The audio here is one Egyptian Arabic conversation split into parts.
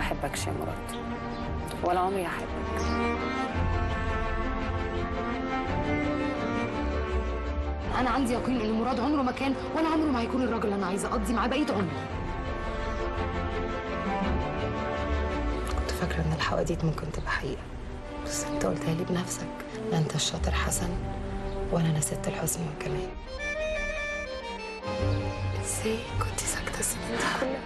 بحبكش يا مراد ولا عمري هحبك انا عندي يقين ان مراد عمره ما كان ولا عمره ما هيكون الراجل اللي انا عايزه اقضي معاه بقيه عمري كنت فاكره ان الحواديت ممكن تبقى حقيقه بس انت قلتها لي بنفسك لا انت الشاطر حسن ولا انا ست الحسن والجمال ازاي كنت ساكته السنين دي كلها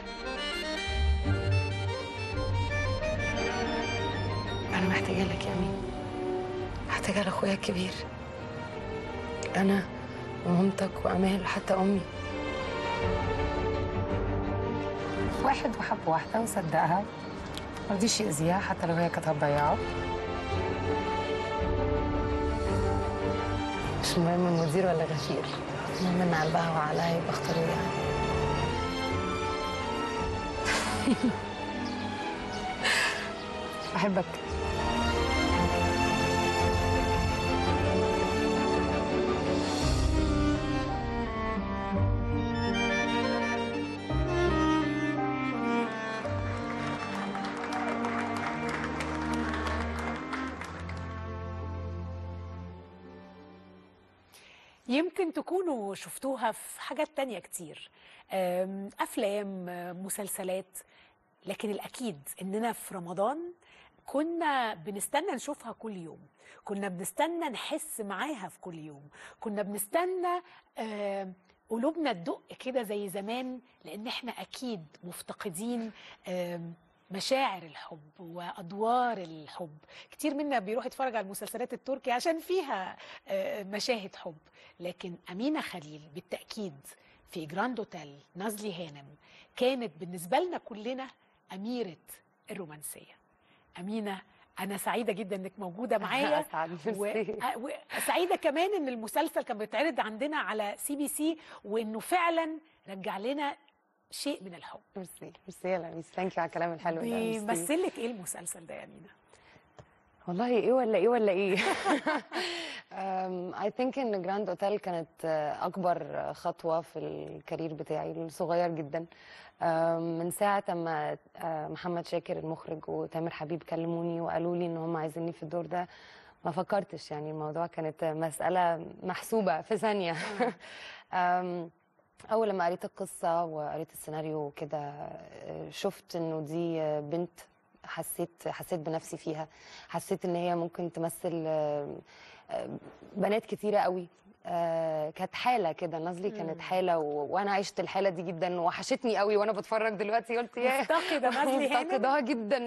انا محتاجه لك يا امين محتاجه لاخويا الكبير انا ومامتك وامال وحتى امي واحد وحب واحده وصدقها ما رضيش يأذيها حتى لو هي كانت هتضيعه مش مهم مدير ولا غفير المهم ان قلبها وعقلها يبقى اختاروا يعني بحبك يمكن تكونوا شفتوها في حاجات تانية كتير أم، أفلام أم، مسلسلات لكن الأكيد إننا في رمضان كنا بنستنى نشوفها كل يوم كنا بنستنى نحس معاها في كل يوم كنا بنستنى آم، قلوبنا تدق كده زي زمان لأن احنا أكيد مفتقدين آم، مشاعر الحب وادوار الحب كتير منا بيروح يتفرج على المسلسلات التركي عشان فيها آه، مشاهد حب لكن امينه خليل بالتاكيد في جراند اوتيل نازلي هانم كانت بالنسبه لنا كلنا اميره الرومانسيه امينه انا سعيده جدا انك موجوده معايا أسعد، و- ميرسي. آه، وسعيده كمان ان المسلسل كان بيتعرض عندنا على سي بي سي وانه فعلا رجع لنا شيء من الحب ميرسي ميرسي يا لميس ثانك يو على الكلام الحلو ده ميرسي. بيمثل لك ايه المسلسل ده يا امينه والله ايه ولا ايه ولا ايه اي ثينك ان جراند اوتيل كانت آه، اكبر خطوه في الكارير بتاعي الصغير جدا آم، من ساعه اما آه، محمد شاكر المخرج وتامر حبيب كلموني وقالوا لي ان هم عايزيني في الدور ده ما فكرتش يعني الموضوع كانت مساله محسوبه في ثانيه آم، اول لما قريت القصه وقريت السيناريو كده آه، شفت انه دي آه، بنت حسيت حسيت بنفسي فيها حسيت ان هي ممكن تمثل آه، آه، بنات كتيره قوي آه، كانت حاله كده نازلي كانت حاله و... وانا عشت الحاله دي جدا وحشتني قوي وانا بتفرج دلوقتي قلت ياه مفتقدة نازلي هانم؟ مفتقداها جدا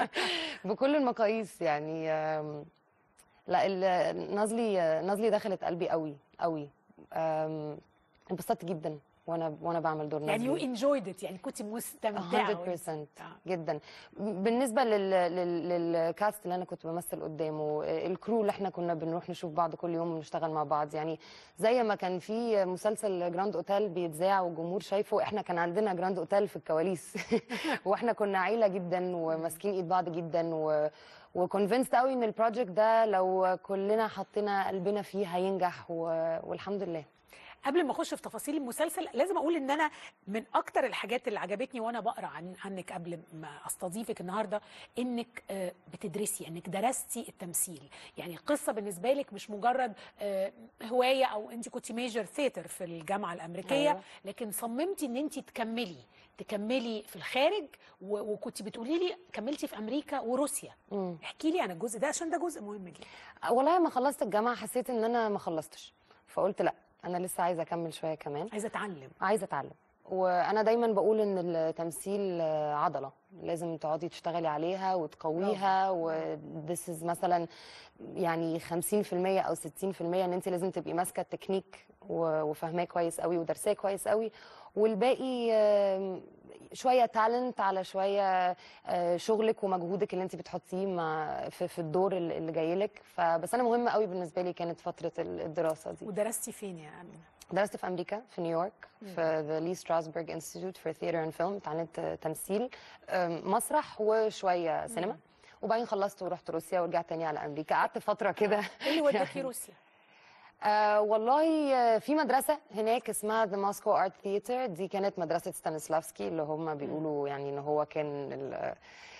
بكل المقاييس يعني آم، لا ال- نازلي نازلي دخلت قلبي قوي قوي آم، انبسطت جدا وانا وانا بعمل دور يعني يو نازلي انجويد ات يعني كنت مستمتعه 100% آه. جدا بالنسبه لل... لل... للكاست اللي انا كنت بمثل قدامه الكرو اللي احنا كنا بنروح نشوف بعض كل يوم ونشتغل مع بعض يعني زي ما كان في مسلسل جراند اوتيل بيتذاع والجمهور شايفه احنا كان عندنا جراند اوتيل في الكواليس واحنا كنا عيله جدا وماسكين ايد بعض جدا و وكونفينست قوي ان البروجكت ده لو كلنا حطينا قلبنا فيه هينجح و... والحمد لله قبل ما اخش في تفاصيل المسلسل لازم اقول ان انا من اكتر الحاجات اللي عجبتني وانا بقرا عن عنك قبل ما استضيفك النهارده انك آه، بتدرسي انك درستي التمثيل يعني القصه بالنسبه لك مش مجرد آه، هوايه او انت كنت ميجر ثيتر في الجامعه الامريكيه أيوة. لكن صممتي ان انت تكملي تكملي في الخارج و- وكنت بتقولي لي كملتي في امريكا وروسيا مم. احكي لي عن الجزء ده عشان ده جزء مهم جدا والله لما خلصت الجامعه حسيت ان انا ما خلصتش فقلت لا انا لسه عايزه اكمل شويه كمان عايزه اتعلم عايزه اتعلم وانا دايما بقول ان التمثيل آه، عضله لازم تقعدي تشتغلي عليها وتقويها وذس از مثلا يعني 50% او 60% ان انت لازم تبقي ماسكه التكنيك و- وفاهماه كويس قوي ودرساه كويس قوي والباقي آم، شويه تالنت على شويه آه، شغلك ومجهودك اللي انت بتحطيه مع في, في الدور اللي اللي جاي لك فبس انا مهمه قوي بالنسبه لي كانت فتره ال- الدراسه دي ودرستي فين يا امينه درست في امريكا في نيويورك في ذا لي ستراسبرج انستيتيوت فور ثياتر اند فيلم اتعلمت تمثيل أم، مسرح وشويه سينما وبعدين خلصت ورحت روسيا ورجعت تاني على امريكا قعدت فتره كده ايه اللي وداكي روسيا آه والله آه، في مدرسة هناك اسمها ذا ماسكو ارت ثياتر دي كانت مدرسة ستانسلافسكي اللي هم بيقولوا يعني ان هو كان ال-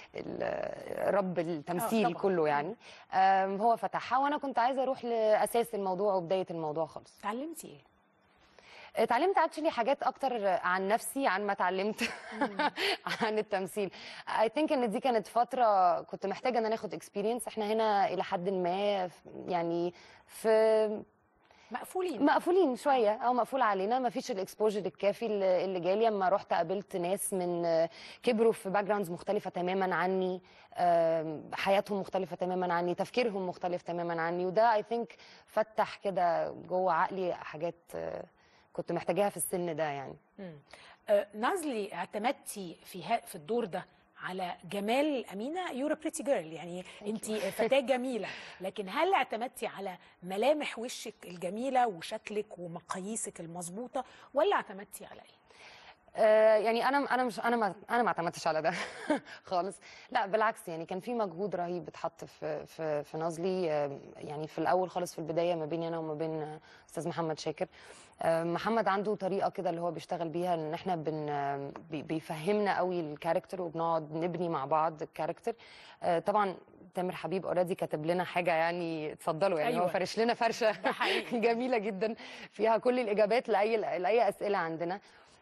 ال- رب التمثيل طبعاً. كله يعني آم، هو فتحها وانا كنت عايزة اروح لاساس الموضوع وبداية الموضوع خالص اتعلمتي ايه؟ اتعلمت اكشلي حاجات اكتر عن نفسي عن ما اتعلمت عن التمثيل اي ثينك ان دي كانت فتره كنت محتاجه ان انا اخد اكسبيرينس احنا هنا الى حد ما في- يعني في مقفولين مقفولين شويه او مقفول علينا ما فيش الاكسبوجر الكافي اللي اللي جالي اما رحت قابلت ناس من كبروا في باك جراوندز مختلفه تماما عني آم، حياتهم مختلفه تماما عني تفكيرهم مختلف تماما عني وده اي ثينك فتح كده جوه عقلي حاجات آه، كنت محتاجاها في السن ده يعني مم. آه، نازلي اعتمدتي في ها في الدور ده على جمال امينه يور بريتي جيرل يعني انت فتاه جميله لكن هل اعتمدتي على ملامح وشك الجميله وشكلك ومقاييسك المظبوطه ولا اعتمدتي على ايه؟ آه، يعني انا انا مش انا ما انا ما اعتمدتش على ده خالص لا بالعكس يعني كان في مجهود رهيب اتحط في في في نازلي آه، يعني في الاول خالص في البدايه ما بيني انا وما بين آه، استاذ محمد شاكر آه، محمد عنده طريقه كده اللي هو بيشتغل بيها ان احنا بن آه، بي- بيفهمنا قوي الكاركتر وبنقعد نبني مع بعض الكاركتر آه، طبعا تامر حبيب اوريدي كاتب لنا حاجه يعني اتفضلوا يعني أيوة. هو فرش لنا فرشه ده حقيقي. جميله جدا فيها كل الاجابات لاي لاي اسئله عندنا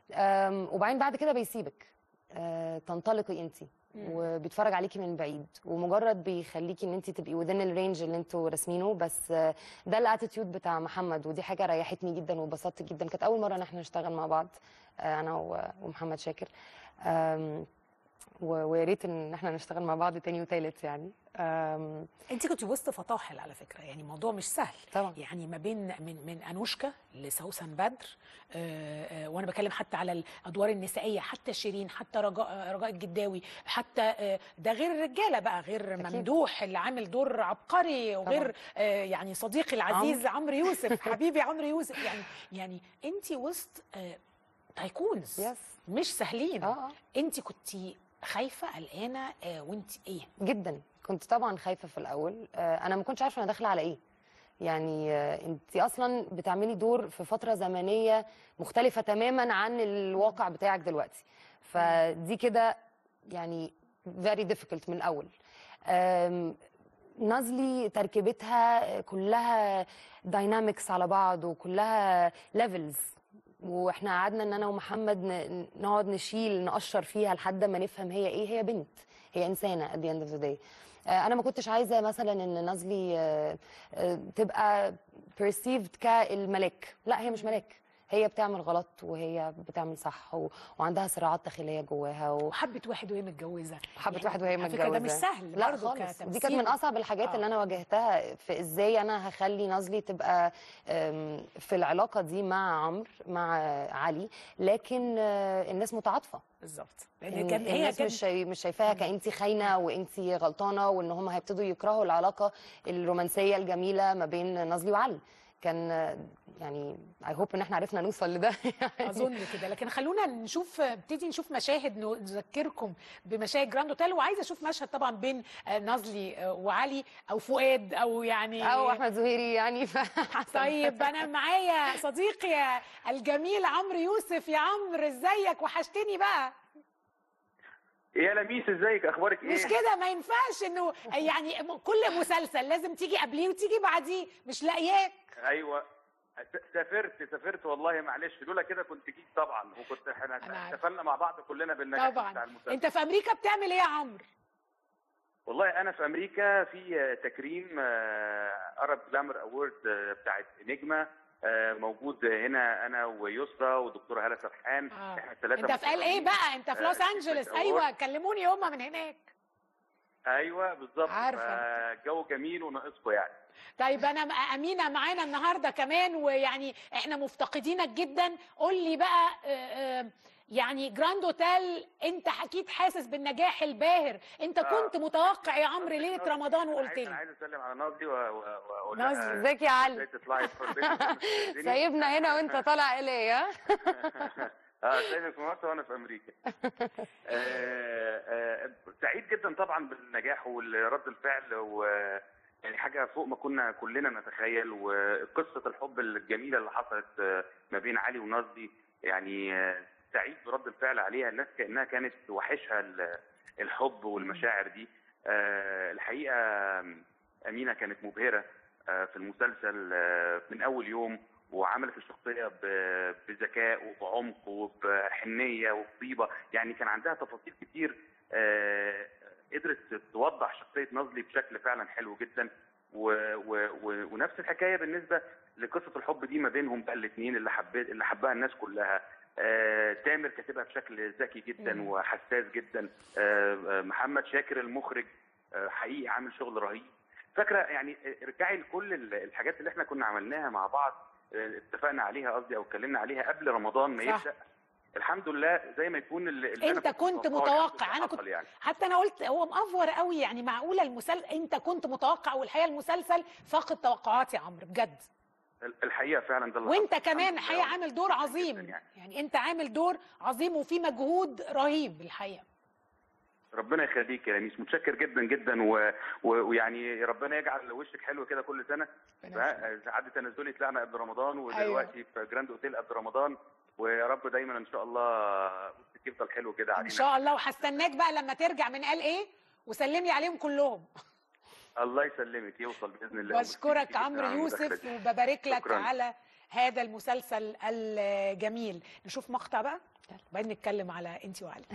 أم، وبعدين بعد كده بيسيبك أه، تنطلقي انت وبيتفرج عليكي من بعيد ومجرد بيخليكي ان انت تبقي within الرينج اللي انتوا راسمينه بس أه، ده الاتيتيود بتاع محمد ودي حاجه ريحتني جدا وبسطت جدا كانت اول مره ان احنا نشتغل مع بعض أه، انا و- ومحمد شاكر أم، و- ويا ريت ان احنا نشتغل مع بعض تاني وتالت يعني أم، انت كنت وسط فطاحل على فكره يعني الموضوع مش سهل طبعا يعني ما بين من من انوشكا لسوسن بدر آه، آه، وانا بتكلم حتى على الادوار النسائيه حتى شيرين حتى رجاء آه، رجاء الجداوي حتى آه، ده غير الرجاله بقى غير أكيد. ممدوح اللي عامل دور عبقري وغير آه، يعني صديقي العزيز عمرو يوسف حبيبي عمرو يوسف يعني يعني انت وسط آه، تايكونز يس مش سهلين اه اه انت كنت خايفه قلقانه آه، وانت ايه جدا كنت طبعا خايفه في الاول آه، انا ما كنتش عارفه انا داخله على ايه يعني انت اصلا بتعملي دور في فتره زمنيه مختلفه تماما عن الواقع بتاعك دلوقتي فدي كده يعني very difficult من الاول آم، نازلي تركيبتها كلها داينامكس على بعض وكلها ليفلز واحنا قعدنا ان انا ومحمد ن- نقعد نشيل نقشر فيها لحد ما نفهم هي ايه هي بنت هي انسانه at the end of the day آه، انا ما كنتش عايزه مثلا ان نازلي آه، آه، تبقى perceived كالملاك لا هي مش ملاك هي بتعمل غلط وهي بتعمل صح و... وعندها صراعات داخليه جواها و... وحبت واحد وهي متجوزه حبت يعني واحد وهي على متجوزه فكرة ده مش سهل لا برضه خالص دي كانت كتمثيل. من اصعب الحاجات آه. اللي انا واجهتها في ازاي انا هخلي نازلي تبقى أم، في العلاقه دي مع عمرو مع علي لكن آه، الناس متعاطفه بالظبط إن- لان كان هي الناس كان مش شايف مش شايفاها كانتي خاينه وانتي غلطانه وان هم هيبتدوا يكرهوا العلاقه الرومانسيه الجميله ما بين نازلي وعلي كان آه، يعني اي هوب ان احنا عرفنا نوصل لده يعني اظن كده لكن خلونا نشوف ابتدي نشوف مشاهد نذكركم بمشاهد جراند اوتيل وعايزه اشوف مشهد طبعا بين آه، نازلي آه، وعلي او فؤاد او يعني او احمد زهيري يعني فحسب طيب انا معايا صديقي الجميل عمرو يوسف يا عمرو ازيك وحشتني بقى يا لميس ازيك اخبارك ايه مش كده ما ينفعش انه يعني كل مسلسل لازم تيجي قبليه وتيجي بعديه مش لاقياك ايوه س- سافرت سافرت والله معلش لولا كده كنت جيت طبعا وكنت أنا احنا عارف. احتفلنا مع بعض كلنا بالنجاح بتاع طبعا المسلسل انت في امريكا بتعمل ايه يا عمرو والله انا في امريكا في آه، تكريم ارب جلامر اوورد بتاعت نجمه آه، موجود هنا انا ويسرا ودكتوره هاله سرحان آه. احنا الثلاثه انت في ال ايه بقى انت في آه، لوس انجلوس Award. ايوه كلموني هما من هناك ايوه بالظبط عارفة. الجو جميل وناقصكم يعني طيب انا امينه معانا النهارده كمان ويعني احنا مفتقدينك جدا قول لي بقى آه، آه، يعني جراند اوتيل انت اكيد حاسس بالنجاح الباهر انت آه. كنت متوقع يا عمرو ليله رمضان أنا وقلت عايز- انا لي عايز اسلم على نازلي و- و- واقول نازلي، لها ازيك يا علي ازاي تطلعي في البيت سايبنا هنا وانت طالع الي ها اه سايبك في مصر وانا في امريكا آه، آه، سعيد جدا طبعا بالنجاح ورد الفعل و يعني حاجه فوق ما كنا كلنا نتخيل وقصه الحب الجميله اللي حصلت آه، ما بين علي ونازلي يعني آه، سعيد برد الفعل عليها الناس كانها كانت وحشها ال- الحب والمشاعر دي آه، الحقيقه آم، امينه كانت مبهره آه، في المسلسل آه، من اول يوم وعملت الشخصيه ب- بذكاء وبعمق وبحنيه وبطيبه يعني كان عندها تفاصيل كتير آه، قدرت توضح شخصيه نازلي بشكل فعلا حلو جدا و و و ونفس الحكايه بالنسبه لقصه الحب دي ما بينهم بقى الاثنين اللي حبيت اللي حبها الناس كلها آه، تامر كاتبها بشكل ذكي جدا مم. وحساس جدا آه، آه، محمد شاكر المخرج آه، حقيقي عامل شغل رهيب فاكره يعني آه، ارجعي لكل ال- الحاجات اللي احنا كنا عملناها مع بعض آه، اتفقنا عليها قصدي او اتكلمنا عليها قبل رمضان ما صح. يبدا الحمد لله زي ما يكون اللي اللي أنت أنا كنت متوقعه متوقع، الحمد أنا لله كنت- حصل يعني حتى انا قلت هو مأفور قوي يعني معقوله المسلسل انت كنت متوقع والحقيقه المسلسل فاقد توقعاتي يا عمرو بجد الحقيقه فعلا ده اللي وانت حصل. كمان الحمد لله. الحقيقه عامل دور عظيم جداً يعني. يعني انت عامل دور عظيم وفي مجهود رهيب الحقيقه ربنا يخليك يا لميس متشكر جدا جدا و... و... ويعني ربنا يجعل وشك حلو كده كل سنه ف- عد تنازلي طلعنا قبل رمضان ودلوقتي في جراند اوتيل قبل رمضان ويا رب دايما ان شاء الله وشك يفضل حلو كده ان علينا شاء الله وهستناك بقى لما ترجع من قال ايه وسلم لي عليهم كلهم الله يسلمك يوصل باذن الله بشكرك وميرسي عمرو جداً على يوسف المداخلة دي. وببارك لك شكراً. على هذا المسلسل الجميل نشوف مقطع بقى وبعدين نتكلم على انت وعلي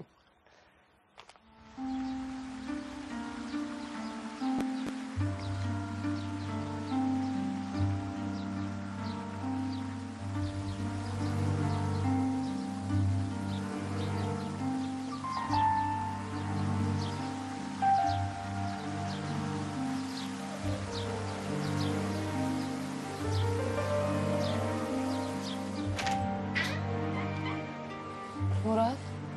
مراد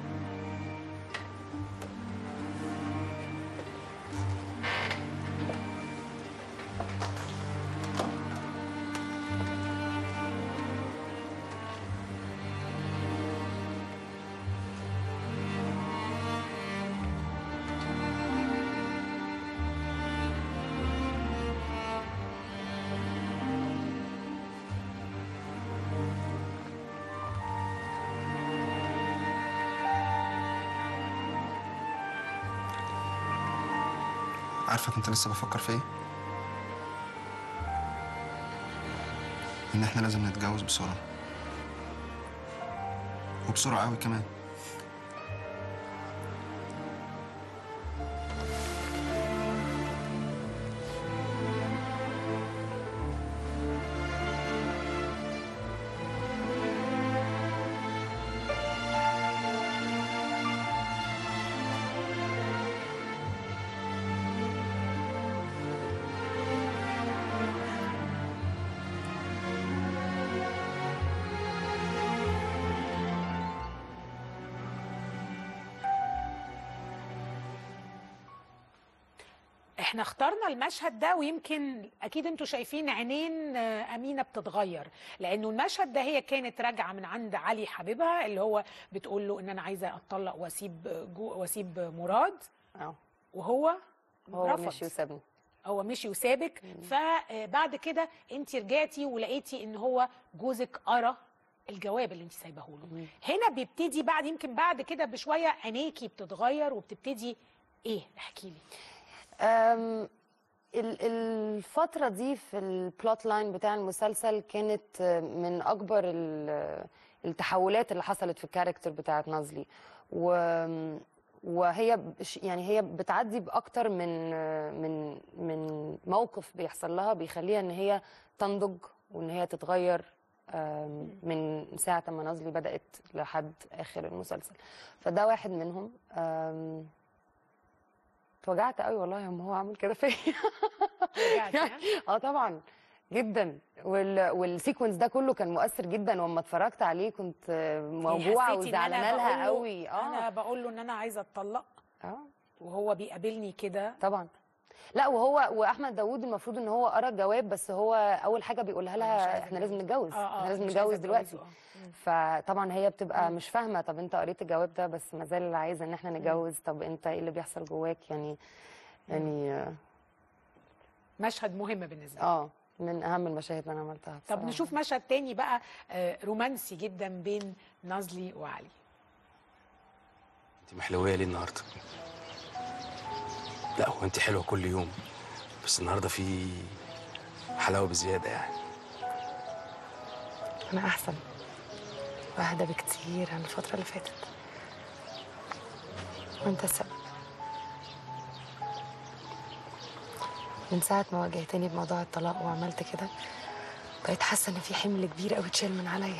عارفة كنت لسه بفكر في ايه؟ إن إحنا لازم نتجوز بسرعة وبسرعة أوي كمان احنا اخترنا المشهد ده ويمكن اكيد انتوا شايفين عينين آه، امينه بتتغير لانه المشهد ده هي كانت راجعه من عند علي حبيبها اللي هو بتقول له ان انا عايزه اتطلق واسيب جو واسيب مراد اه وهو هو رفض. مشي وسابني هو مشي وسابك فبعد كده انت رجعتي ولقيتي ان هو جوزك قرا الجواب اللي انت سايباه له هنا بيبتدي بعد يمكن بعد كده بشويه عينيكي بتتغير وبتبتدي ايه احكي لي أم، ال- الفترة دي في البلوت لاين بتاع المسلسل كانت من أكبر ال- التحولات اللي حصلت في الكاركتر بتاعت نازلي و وهي بش- يعني هي بتعدي بأكتر من من من موقف بيحصل لها بيخليها إن هي تنضج وإن هي تتغير أم، من ساعة ما نازلي بدأت لحد آخر المسلسل فده واحد منهم أم، اتوجعت قوي والله يوم هو عامل كده فيا رجعتي ها؟ اه طبعا جدا وال... والسيكونس ده كله كان مؤثر جدا واما اتفرجت عليه كنت موجوعه حسيتي إن أنا وزعلانه بقول لها له- قوي انا اه بقول له ان انا عايزه اتطلق اه وهو بيقابلني كده طبعا لا وهو واحمد داوود المفروض ان هو قرا الجواب بس هو اول حاجه بيقولها أنا مش لها عايزة احنا لازم أتجوز. نتجوز اه اه احنا لازم مش عايزة نتجوز دلوقتي أتجوزه، آه. مم. فطبعا هي بتبقى مم. مش فاهمه طب انت قريت الجواب ده بس ما زال عايزه ان احنا نتجوز طب انت ايه اللي بيحصل جواك يعني يعني آه، مشهد مهم بالنسبه لي اه من اهم المشاهد اللي انا عملتها طب بصراحة. نشوف مشهد تاني بقى آه، رومانسي جدا بين نازلي وعلي انت محلويه ليه النهارده لا هو انت حلوه كل يوم بس النهارده في حلاوه بزياده يعني انا احسن واهدى بكتير عن الفتره اللي فاتت وانت السبب من ساعه ما واجهتني بموضوع الطلاق وعملت كده بقيت حاسه ان في حمل كبير قوي اتشال من عليا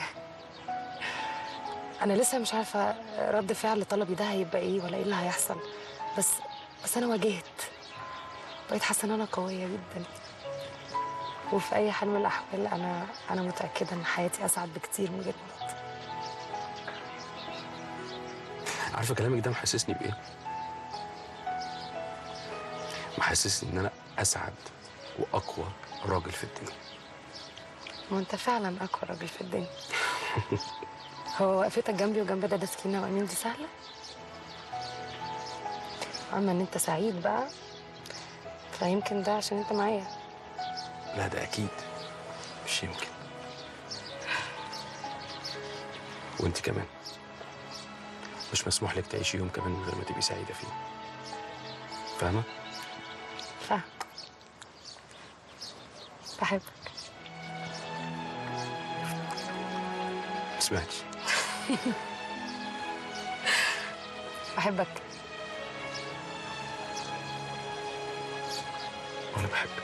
انا لسه مش عارفه رد فعل طلبي ده هيبقى ايه ولا ايه اللي هيحصل بس بس انا واجهت بقيت حاسه ان انا قويه جدا وفي اي حال من الاحوال انا انا متاكده ان حياتي اسعد بكتير من غير مرض عارفه كلامك ده محسسني بايه محسسني ان انا اسعد واقوى راجل في الدنيا وانت فعلا اقوى راجل في الدنيا هو وقفتك جنبي وجنب دادا سكينه وامين دي سهله اما ان انت سعيد بقى فيمكن ده عشان انت معايا لا ده اكيد مش يمكن وانت كمان مش مسموح لك تعيشي يوم كمان من غير ما تبقي سعيده فيه فاهمه فاهم بحبك ما سمعتش بحبك وانا بحبك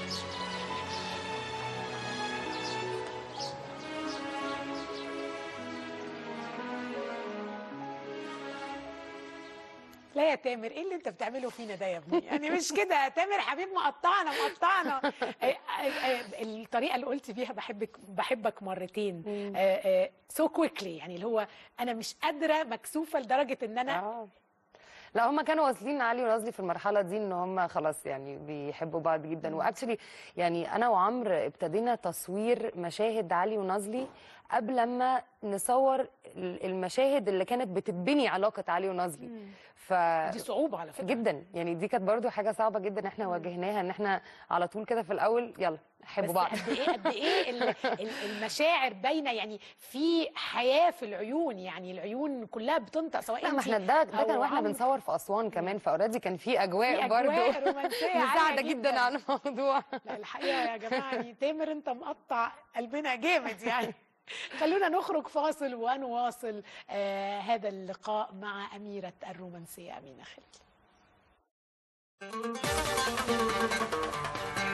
لا يا تامر ايه اللي انت بتعمله فينا ده يا ابني يعني مش كده يا تامر حبيب مقطعنا مقطعنا آه، آه، آه، الطريقه اللي قلت بيها بحبك بحبك مرتين سو كويكلي يعني اللي هو انا مش قادره مكسوفه لدرجه ان انا اه لا هم كانوا واصلين علي ونازلي في المرحله دي ان هم خلاص يعني بيحبوا بعض جدا واكشلي يعني انا وعمرو ابتدينا تصوير مشاهد علي ونازلي قبل ما نصور ال- المشاهد اللي كانت بتتبني علاقه علي ونازلي ف دي صعوبه على فكره جدا يعني دي كانت برضو حاجه صعبه جدا احنا واجهناها ان احنا على طول كده في الاول يلا حبوا بس بعض قد ايه قد ايه ال- ال- المشاعر باينه يعني في حياه في العيون يعني العيون كلها بتنطق سواء لا ما انت احنا ده ده أو كان واحنا عمرو. بنصور في اسوان كمان فاوريدي كان في اجواء, في برضو أجواء رومانسية عالية مساعده جداً. جدا على الموضوع لا الحقيقه يا جماعه يعني تامر انت مقطع قلبنا جامد يعني خلونا نخرج فاصل ونواصل آه هذا اللقاء مع اميره الرومانسيه امينه خليل